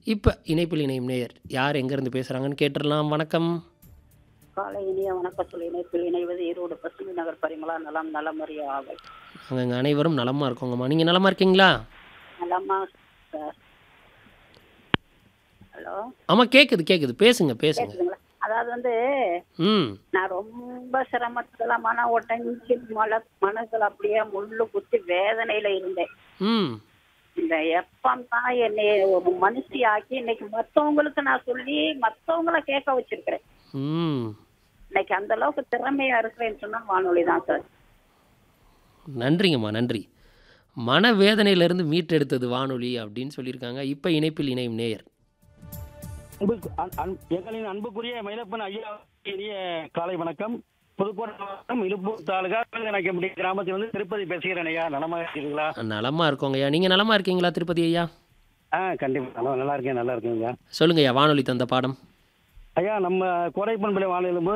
இப்போ இணைப்பில் இணையும் நேயர் யார் எங்கேருந்து பேசுகிறாங்கன்னு கேட்டுடலாம் வணக்கம் காலை இனிய வணக்கம் சொல்லி இணைப்பில் இணைவது ஈரோடு பசுமை நகர் பரிமளா நலம் நலமறிய ஆவல் நாங்கள் இங்கே அனைவரும் நலமாக இருக்கோங்கம்மா நீங்கள் நலமாக இருக்கீங்களா நலமா சார் ஹலோ ஆமாம் கேட்குது கேட்குது பேசுங்க பேசுங்க கேக்குதுங்களா அதாவது வந்து ம் நான் ரொம்ப சிரமத்துல மன ஒட்டஞ்சி மல மனசுல அப்படியே முள்ளு குத்தி வேதனையில இருந்தேன் ம் இந்த எப்பம் தான் என்னை ஒரு மனுஷி ஆக்கி இன்னைக்கு மத்தவங்களுக்கு நான் சொல்லி மத்தவங்கள கேட்க வச்சிருக்கிறேன் ம் இன்னைக்கு அந்த அளவுக்கு திறமையா இருக்கிறேன்னு சொன்னா வானொலி தான் சார் நன்றிங்கம்மா நன்றி மனவேதனையிலிருந்து மீட்டெடுத்தது வானொலி அப்படின்னு சொல்லியிருக்காங்க இப்போ இணைப்பில் இணையும் நேயர் அன்பு அன்- அன்- எங்களின் அன்புக்குரிய மயிலப்பன் ஐயா இனிய காலை வணக்கம் புதுக்கோட்டை மாவட்டம் இலுப்பூர் தாலுகா வேங்கநாயக்கம்பட்டி கிராமத்தில் வந்து திருப்பதி பேசுகிறேன் ஐயா நலமாக இருக்கீங்களா நலமாக இருக்கோங்கய்யா நீங்கள் நலமாக இருக்கீங்களா திருப்பதி ஐயா ஆ கண்டிப்பாக நல்லா நல்லா இருக்கேன் நல்லா இருக்கேங்க சொல்லுங்கய்யா வானொலி தந்த பாடம் ஐயா நம்ம கோடைப்பண்பலை வானிலும்